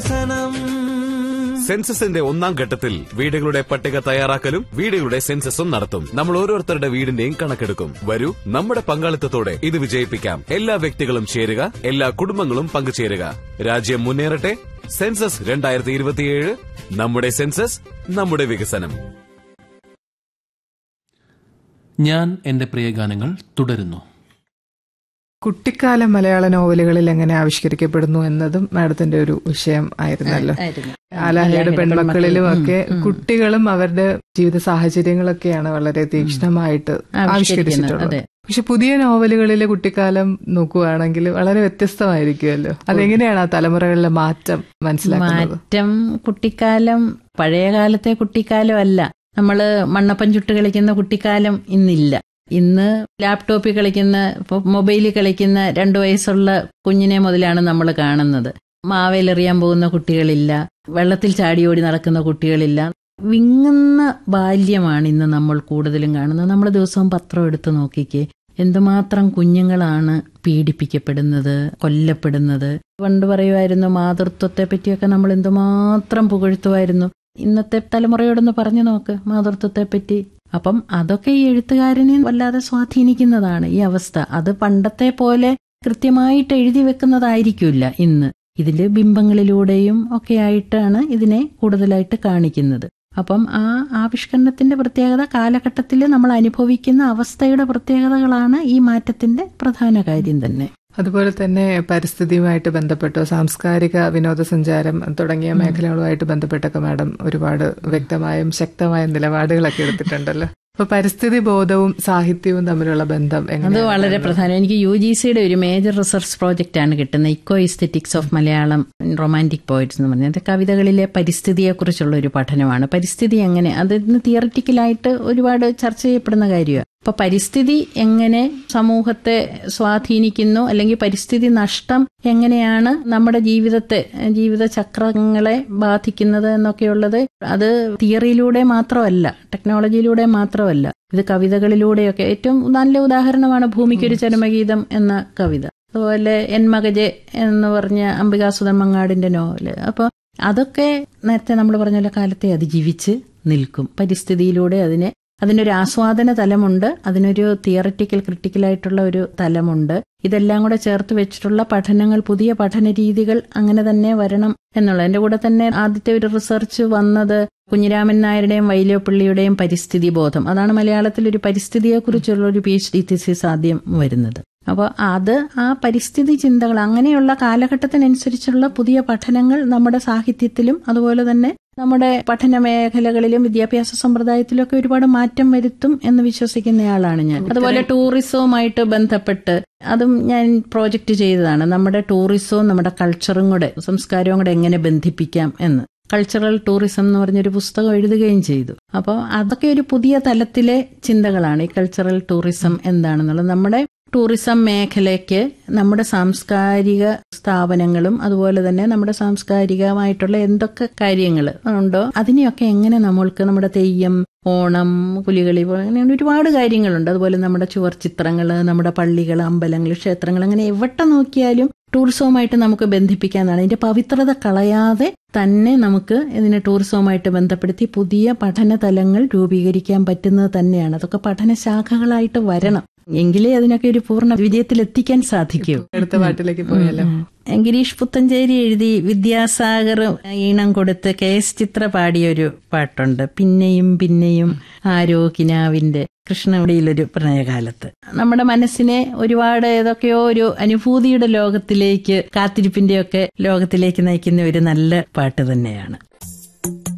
വികസനം സെൻസസിന്റെ ഒന്നാം ഘട്ടത്തിൽ വീടുകളുടെ പട്ടിക തയ്യാറാക്കലും വീടുകളുടെ സെൻസസും നടത്തും നമ്മൾ ഓരോരുത്തരുടെ വീടിന്റെയും കണക്കെടുക്കും വരൂ നമ്മുടെ പങ്കാളിത്തത്തോടെ ഇത് വിജയിപ്പിക്കാം എല്ലാ വ്യക്തികളും ചേരുക എല്ലാ കുടുംബങ്ങളും പങ്കുചേരുക രാജ്യം മുന്നേറട്ടെ സെൻസസ് രണ്ടായിരത്തി ഇരുപത്തിയേഴ് നമ്മുടെ സെൻസസ് നമ്മുടെ വികസനം ഞാൻ എൻ്റെ പ്രിയ ഗാനങ്ങൾ തുടരുന്നു കുട്ടിക്കാല മലയാള നോവലുകളിൽ എങ്ങനെ ആവിഷ്കരിക്കപ്പെടുന്നു എന്നതും മാഡത്തിന്റെ ഒരു വിഷയം ആയിരുന്നല്ലോ ആയിരുന്നു. ആലാഹയുടെ പെൺമക്കളിലും ഒക്കെ ഉം. കുട്ടികളും അവരുടെ ജീവിത സാഹചര്യങ്ങളൊക്കെയാണ് വളരെ തീക്ഷ്ണമായിട്ട് ആവിഷ്കരിക്കുന്നത്, ആവിഷ്കരിച്ചിട്ടുള്ളത് അതെ. പക്ഷെ പുതിയ നോവലുകളിലെ കുട്ടിക്കാലം നോക്കുകയാണെങ്കിൽ വളരെ വ്യത്യസ്തമായിരിക്കുമല്ലോ അതെങ്ങനെയാണ് ആ തലമുറകളിലെ മാറ്റം മനസ്സിലാക്കുന്നത് മാറ്റം കുട്ടിക്കാലം പഴയ കാലത്തെ കുട്ടിക്കാലം അല്ല നമ്മള് മണ്ണപ്പം ചുട്ട് കളിക്കുന്ന കുട്ടിക്കാലം ഇന്നില്ല ഇന്ന് ലാപ്ടോപ്പിൽ കളിക്കുന്ന ഇപ്പൊ മൊബൈലിൽ കളിക്കുന്ന രണ്ടു വയസ്സുള്ള കുഞ്ഞിനെ മുതലാണ് നമ്മൾ കാണുന്നത് മാവേലെറിയാൻ പോകുന്ന കുട്ടികളില്ല വെള്ളത്തിൽ ചാടിയോടി നടക്കുന്ന കുട്ടികളില്ല വിങ്ങുന്ന ബാല്യമാണ് ഇന്ന് നമ്മൾ കൂടുതലും കാണുന്നത് നമ്മൾ ദിവസവും പത്രം എടുത്ത് നോക്കിക്കേ എന്തുമാത്രം കുഞ്ഞുങ്ങളാണ് പീഡിപ്പിക്കപ്പെടുന്നത് കൊല്ലപ്പെടുന്നത് പണ്ട് പറയുമായിരുന്നു മാതൃത്വത്തെ പറ്റിയൊക്കെ നമ്മൾ എന്തുമാത്രം പുകഴ്ത്തുമായിരുന്നു ഇന്നത്തെ തലമുറയോടൊന്ന് പറഞ്ഞു നോക്ക് മാതൃത്വത്തെ പറ്റി അപ്പം അതൊക്കെ ഈ എഴുത്തുകാരനെ വല്ലാതെ സ്വാധീനിക്കുന്നതാണ് ഈ അവസ്ഥ അത് പണ്ടത്തെ പോലെ കൃത്യമായിട്ട് എഴുതി വെക്കുന്നതായിരിക്കില്ല ഇന്ന് ഇതില് ബിംബങ്ങളിലൂടെയും ഒക്കെ ആയിട്ടാണ് ഇതിനെ കൂടുതലായിട്ട് കാണിക്കുന്നത് അപ്പം ആ ആവിഷ്കരണത്തിന്റെ പ്രത്യേകത കാലഘട്ടത്തിൽ നമ്മൾ അനുഭവിക്കുന്ന അവസ്ഥയുടെ പ്രത്യേകതകളാണ് ഈ മാറ്റത്തിന്റെ പ്രധാന കാര്യം തന്നെ അതുപോലെ തന്നെ പരിസ്ഥിതിയുമായിട്ട് ബന്ധപ്പെട്ടോ സാംസ്കാരിക വിനോദസഞ്ചാരം തുടങ്ങിയ മേഖലകളുമായിട്ട് ബന്ധപ്പെട്ടൊക്കെ മാഡം ഒരുപാട് വ്യക്തമായും ശക്തമായ നിലപാടുകളൊക്കെ എടുത്തിട്ടുണ്ടല്ലോ അപ്പൊ പരിസ്ഥിതി ബോധവും സാഹിത്യവും തമ്മിലുള്ള ബന്ധം അത് എങ്ങനെയാണ് വളരെ കാണുന്നത്? പ്രധാനം എനിക്ക് യു ജി സിയുടെ ഒരു മേജർ റിസർച്ച് പ്രോജക്റ്റ് ആണ് കിട്ടുന്നത് eco aesthetics of Malayalam romantic poets എന്ന് പറഞ്ഞത് കവിതകളിലെ പരിസ്ഥിതിയെക്കുറിച്ചുള്ള ഒരു പഠനമാണ് പരിസ്ഥിതി എങ്ങനെ അത് ഇന്ന് തിയററ്റിക്കലായിട്ട് ഒരുപാട് ചർച്ച ചെയ്യപ്പെടുന്ന കാര്യമാണ് അപ്പൊ പരിസ്ഥിതി എങ്ങനെ സമൂഹത്തെ സ്വാധീനിക്കുന്നു അല്ലെങ്കിൽ പരിസ്ഥിതി നഷ്ടം എങ്ങനെയാണ് നമ്മുടെ ജീവിതത്തെ ജീവിത ചക്രങ്ങളെ ബാധിക്കുന്നത് എന്നൊക്കെയുള്ളത് അത് തിയറിയിലൂടെ മാത്രമല്ല ടെക്നോളജിയിലൂടെ മാത്രമല്ല ഇത് കവിതകളിലൂടെയൊക്കെ ഏറ്റവും നല്ല ഉദാഹരണമാണ് ഭൂമിക്കൊരു ചരമഗീതം എന്ന കവിത അതുപോലെ എൻ മകജെ എന്ന് പറഞ്ഞ അംബികാസുധൻ മങ്ങാടിന്റെ നോവല് അപ്പോൾ അതൊക്കെ നേരത്തെ നമ്മൾ പറഞ്ഞ പോലെ കാലത്തെ അതിജീവിച്ച് നിൽക്കും പരിസ്ഥിതിയിലൂടെ അതിനെ അതിനൊരു ആസ്വാദന തലമുണ്ട് അതിനൊരു തിയററ്റിക്കൽ ക്രിട്ടിക്കലായിട്ടുള്ള ഒരു തലമുണ്ട് ഇതെല്ലാം കൂടെ ചേർത്ത് വെച്ചിട്ടുള്ള പഠനങ്ങൾ പുതിയ പഠന രീതികൾ അങ്ങനെ തന്നെ വരണം എന്നുള്ള എന്റെ കൂടെ തന്നെ ആദ്യത്തെ ഒരു റിസർച്ച് വന്നത് കുഞ്ഞിരാമൻ നായരുടെയും വൈലോപ്പിള്ളിയുടെയും പരിസ്ഥിതി ബോധം അതാണ് മലയാളത്തിൽ ഒരു പരിസ്ഥിതിയെക്കുറിച്ചുള്ള ഒരു പി എച്ച് ഡി തിസിസ് ആദ്യം വരുന്നത് അപ്പോൾ അത് ആ പരിസ്ഥിതി ചിന്തകൾ അങ്ങനെയുള്ള കാലഘട്ടത്തിനനുസരിച്ചുള്ള പുതിയ പഠനങ്ങൾ നമ്മുടെ സാഹിത്യത്തിലും അതുപോലെ തന്നെ നമ്മുടെ പഠന മേഖലകളിലും വിദ്യാഭ്യാസ സമ്പ്രദായത്തിലും ഒക്കെ ഒരുപാട് മാറ്റം വരുത്തും എന്ന് വിശ്വസിക്കുന്നയാളാണ് ഞാൻ അതുപോലെ ടൂറിസവുമായിട്ട് ബന്ധപ്പെട്ട് അതും ഞാൻ പ്രോജക്റ്റ് ചെയ്തതാണ് നമ്മുടെ ടൂറിസവും നമ്മുടെ കൾച്ചറും കൂടെ സംസ്കാരവും കൂടെ എങ്ങനെ ബന്ധിപ്പിക്കാം എന്ന് കൾച്ചറൽ ടൂറിസം എന്ന് പറഞ്ഞൊരു പുസ്തകം എഴുതുകയും ചെയ്തു അപ്പോൾ അതൊക്കെ ഒരു പുതിയ തലത്തിലെ ചിന്തകളാണ് ഈ കൾച്ചറൽ ടൂറിസം എന്താണെന്നുള്ളത് നമ്മുടെ ടൂറിസം മേഖലയ്ക്ക് നമ്മുടെ സാംസ്കാരിക സ്ഥാപനങ്ങളും അതുപോലെ തന്നെ നമ്മുടെ സാംസ്കാരികമായിട്ടുള്ള എന്തൊക്കെ കാര്യങ്ങൾ ഉണ്ടോ അതിനെയൊക്കെ എങ്ങനെ നമ്മൾക്ക് നമ്മുടെ തെയ്യം ഓണം പുലികളി പോ- അങ്ങനെ ഒരുപാട് കാര്യങ്ങളുണ്ട് അതുപോലെ നമ്മുടെ ചുവർ ചിത്രങ്ങൾ നമ്മുടെ പള്ളികൾ അമ്പലങ്ങൾ ക്ഷേത്രങ്ങൾ അങ്ങനെ എവിടെ നോക്കിയാലും ടൂറിസവുമായിട്ട് നമുക്ക് ബന്ധിപ്പിക്കാനാണ് ഇതിന്റെ പവിത്രത കളയാതെ തന്നെ നമുക്ക് ഇതിനെ ടൂറിസവുമായിട്ട് ബന്ധപ്പെടുത്തി പുതിയ പഠന തലങ്ങൾ രൂപീകരിക്കാൻ പറ്റുന്നത് തന്നെയാണ് അതൊക്കെ പഠന ശാഖകളായിട്ട് വരണം എങ്കിലേ അതിനൊക്കെ ഒരു പൂർണ്ണ വിജയത്തിൽ എത്തിക്കാൻ സാധിക്കൂ അടുത്ത പാട്ടിലേക്ക് പോയാലോ ഗിരീഷ് പുത്തഞ്ചേരി എഴുതി വിദ്യാസാഗർ ഈണം കൊടുത്ത് കെ എസ് ചിത്ര പാടിയൊരു പാട്ടുണ്ട് പിന്നെയും പിന്നെയും ആരോ കിനാവിന്റെ കൃഷ്ണവിടിയിലൊരു പ്രണയകാലത്ത് നമ്മുടെ മനസ്സിനെ ഒരുപാട് ഏതൊക്കെയോ ഒരു അനുഭൂതിയുടെ ലോകത്തിലേക്ക് കാത്തിരിപ്പിന്റെയൊക്കെ ലോകത്തിലേക്ക് നയിക്കുന്ന ഒരു നല്ല പാട്ട് തന്നെയാണ്